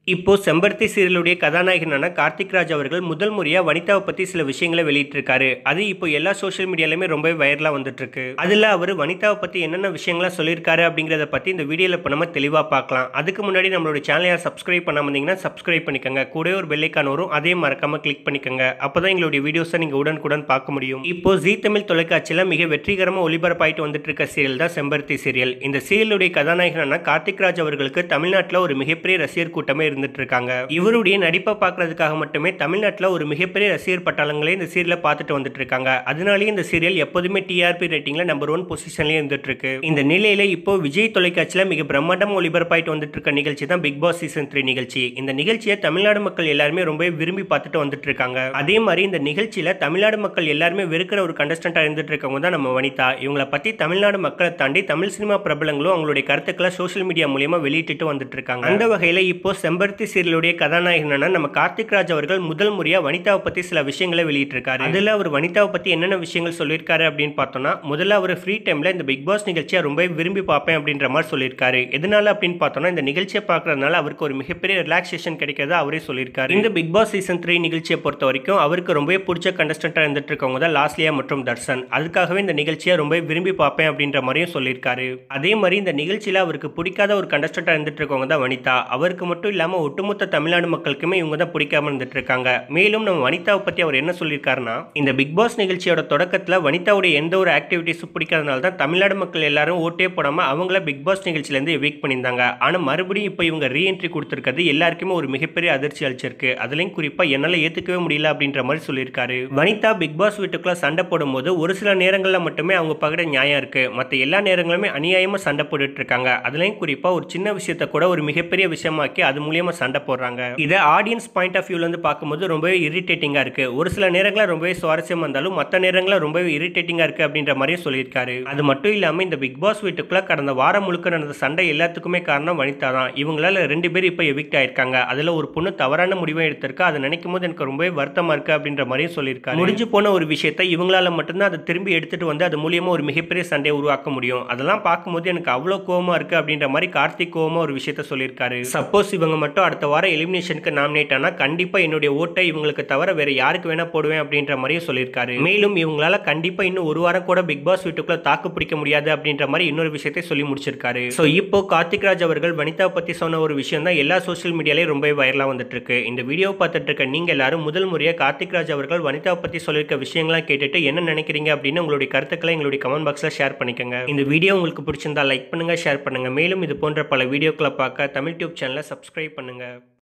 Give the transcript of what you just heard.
இப்போ செம்பருத்தி சீரியலுடைய கதாநாயகனான கார்த்திக் ராஜ் அவர்கள் முதல் முறையா வனிதாவை பத்தி சில விஷயங்களை வெளியிட்டிருக்காரு அது இப்போ எல்லா சோஷியல் மீடியாலுமே ரொம்ப வைரலா வந்துட்டு இருக்கு அதுல அவர் வனிதாவை பத்தி என்னென்ன விஷயங்கள்லாம் சொல்லியிருக்காரு அப்படிங்கறத பத்தி இந்த வீடியோல இப்போ நம்ம தெளிவா பார்க்கலாம் அதுக்கு முன்னாடி நம்மளோட சேனலை சப்ஸ்கிரைப் பண்ணாம இருந்தீங்கன்னா சப்ஸ்கிரைப் பண்ணிக்கோங்க கூட ஒரு பெல்லைக்கான் வரும் அதே மறக்காம கிளிக் பண்ணிக்கோங்க அப்பதான் எங்களுடைய வீடியோஸை நீங்க உடனுக்குடன் பார்க்க முடியும் இப்போ ஜீ தமிழ் தொலைக்காட்சியில மிக வெற்றிகரமா ஒளிபரப்பாயிட்டு வந்துட்டு இருக்க சீரியல் தான் செம்பருத்தி சீரியல் இந்த சீரியலுடைய கதாநாயகனான கார்த்திக் ராஜ் அவர்களுக்கு தமிழ்நாட்டில் ஒரு மிகப்பெரிய ரசிகர் கூட்டமே இருந்துட்டு இருக்காங்க இவருடைய நடிப்பை பார்க்கறதுக்காக மட்டுமே தமிழ்நாட்டில் ஒரு மிகப்பெரிய ரசிகர் பட்டாளங்களே இந்த சீரியலை பார்த்துட்டு வந்துட்டு இருக்காங்க அதனாலேயே இந்த சீரியல் எப்போதுமே டிஆர்பி ரேட்டிங்ல நம்பர் ஒன் பொசிஷன்லயே இருந்துட்டு இருக்கு இந்த நிலையில இப்போ விஜய் தொலைக்காட்சியில மிக பிரம்மாண்டமா ஒளிபரப்பாயிட்டு வந்துட்டு இருக்க நிகழ்ச்சி தான் பிக் பாஸ் சீசன் த்ரீ நிகழ்ச்சி இந்த நிகழ்ச்சியை தமிழ்நாடு மக்கள் எல்லாருமே ரொம்ப விரும்பி பார்த்துட்டு வந்துட்டு இருக்காங்க அதே மாதிரி இந்த நிகழ்ச்சியில தமிழ்நாடு மக்கள் எல்லாருமே வெறுக்கிற ஒரு கண்டஸ்டண்டா இருந்துட்டு இருக்கவங்க தான் நம்ம வனிதா இவங்களை பத்தி தமிழ்நாடு மக்களை தாண்டி தமிழ் சினிமா பிரபலங்களும் அவங்களுடைய கருத்துக்களை சோஷியல் மீடியா மூலியமா வெளியிட்டு வந்துட்டு இருக்காங்க அந்த வகையில இப்போ செம்பருத்தி சீரியலுடைய கதாநாயகனான நம்ம கார்த்திக் ராஜ் அவர்கள் முதல் முறையா வனிதாவை பத்தி சில விஷயங்களை வெளியிட்டிருக்காரு அதுல அவர் வனிதாவை பத்தி என்னென்ன விஷயங்கள் சொல்லியிருக்காரு அப்படின்னு பார்த்தோம்னா முதல்ல அவர் ஃப்ரீ டைம்ல இந்த பிக் பாஸ் நிகழ்ச்சியை ரொம்ப விரும்பி பார்ப்பேன் அப்படின்ற மாதிரி சொல்லியிருக்காரு எதனால அப்படின்னு பார்த்தோம்னா இந்த நிகழ்ச்சியை பார்க்கறதுனால அவருக்கு ஒரு மிகப்பெரிய ரிலாக்ஸேஷன் கிடைக்கிறதா அவரே சொல்லியிருக்காரு இந்த பிக் பாஸ் சீசன் த்ரீ நிகழ்ச்சியை பொறுத்த வரைக்கும் அவருக்கு ரொம்பவே பிடிச்ச கண்டஸ்டண்டா இருந்துட்டு இருக்கவங்க தான் லாஸ்லியா மற்றும் தர்சன் அதுக்காகவே இந்த நிகழ்ச்சியை ரொம்ப விரும்பி பார்ப்பேன் அப்படின்ற மாதிரியும் சொல்லியிருக்காரு அதே மாதிரி இந்த நிகழ்ச்சியில அவருக்கு பிடிக்காத ஒரு கண்டஸ்டண்டா இருந்துட்டு இருக்கவங்க தான் வனிதா அவருக்கு மட்டும் இல்லாம ஒட்டுமொத்த தமிழ்நாடு மக்களுக்குமே இவங்க தான் பிடிக்காம இருந்துட்டு இருக்காங்க மேலும் நம்ம வனிதாவை பத்தி அவர் என்ன சொல்லியிருக்காருன்னா இந்த பிக் பாஸ் நிகழ்ச்சியோட தொடக்கத்துல வனிதாவுடைய எந்த ஒரு ஆக்டிவிட்டிஸும் பிடிக்காதனால தான் தமிழ்நாடு மக்கள் எல்லாரும் ஓட்டே போடாம அவங்கள பிக் பாஸ் நிகழ்ச்சியில இருந்து எவிக் பண்ணியிருந்தாங்க ஆனா மறுபடியும் இப்போ இவங்க ரீஎன்ட்ரி கொடுத்துருக்கிறது எல்லாருக்குமே ஒரு மிகப்பெரிய அதிர்ச்சி அளிச்சிருக்கு அதுலயும் குறிப்பா என்னால ஏத்துக்கவே முடியல அப்படின்ற மாதிரி சொல்லியிருக்காரு வனிதா பிக் பாஸ் வீட்டுக்குள்ள சண்டை போடும்போது ஒரு சில நேரங்களில் மட்டுமே அவங்க பகிர நியாயம் இருக்கு மற்ற எல்லா நேரங்களுமே அநியாயமா சண்டை போட்டுட்டு இருக்காங்க அதுலயும் குறிப்பா ஒரு சின்ன விஷயத்த கூட ஒரு மிகப்பெரிய விஷயமாக்கி அது மூலியமா சண்டை போடுறாங்க இதை ஆடியன்ஸ் பாயிண்ட் ஆஃப் வியூல இருந்து பார்க்கும்போது ரொம்பவே இரிட்டேட்டிங்கா இருக்கு ஒரு சில நேரங்களில் ரொம்பவே சுவாரஸ்யமா இருந்தாலும் மற்ற நேரங்களில் ரொம்பவே இரிட்டேட்டிங்கா இருக்கு அப்படின்ற மாதிரியும் சொல்லியிருக்காரு அது மட்டும் இல்லாம இந்த பிக் பாஸ் வீட்டுக்குள்ள கடந்த வாரம் முழுக்க நடந்த சண்டை எல்லாத்துக்குமே காரணம் வனிதா தான் இவங்களால ரெண்டு பேர் இப்போ எவிக்ட் ஆயிருக்காங்க அதுல ஒரு பொண்ணு தவறான முடிவை எடுத்திருக்கா அதை நினைக்கும் போது எனக்கு ரொம்பவே வருத்தமா இருக்கு அப்படின்ற மாதிரியும் சொல்லியிருக்காரு முடிஞ்சு போன ஒரு விஷயத்தை இவங்களால மட்டும்தான் அதை திரும்பி எடுத்துட்டு வந்து அது மூலியமா ஒரு மிகப்பெரிய சண்டையை உருவாக்க முடியும் அதெல்லாம் பார்க்கும்போது எனக்கு அவ்வளோ கோவமா இருக்கு அப்படின்ற மாதிரி கார்த்திக் கோவமா ஒரு விஷயத்த சொல்லியிருக்காரு சப்போஸ் இவங்க மட்டும் அடுத்த வாரம் எலிமினேஷனுக்கு நாமினேட் ஆனா கண்டிப்பா என்னுடைய ஓட்டை இவங்களுக்கு தவிர வேற யாருக்கு வேணா போடுவேன் அப்படின்ற மாதிரியும் சொல்லியிருக்காரு மேலும் இவங்களால கண்டிப்பா இன்னும் ஒரு வாரம் கூட பிக் பாஸ் வீட்டுக்குள்ள தாக்கு பிடிக்க முடியாது அப்படின்ற மாதிரி இன்னொரு விஷயத்தை சொல்லி முடிச்சிருக்காரு ஸோ இப்போ கார்த்திக் ராஜ் அவர்கள் வனிதா பத்தி சொன்ன ஒரு விஷயம் தான் எல்லா சோஷியல் மீடியாலையும் ரொம்ப வைரலா வந்துட்டு இருக்கு இந்த வீடியோ பார்த்துட்டு இருக்க நீங்க எல்லாரும் முதல் முறையா கார்த்திக் ராஜ் அவர்கள் வனிதா பத்தி சொல்லியிருக்க விஷயங்கள்லாம் கேட்டுட்டு என்ன நினைக்கிறீங்க அப்படின்னு உங்களுடைய கருத்துக்களை எங்களுடைய கமெண்ட் பாக்ஸ்ல ஷேர் பண்ணிக்கோங்க இந்த வீடியோ உங்களுக்கு பிடிச்சிருந்தா லைக் பண்ணுங்க ஷேர் பண்ணுங்க மேலும் இது போன்ற பல வீடியோக்களை பார்க்க தமிழ் டியூப் சேனலை சப்ஸ்கிரைப் பண்ணுங்க